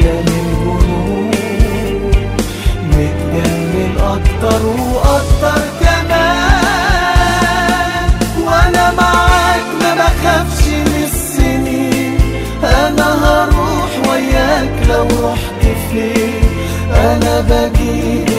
أحلى من جنون متجنن أكتر وأكتر كمان وأنا معاك ما بخافش من السنين أنا هروح وياك لو رحت فين أنا بجيب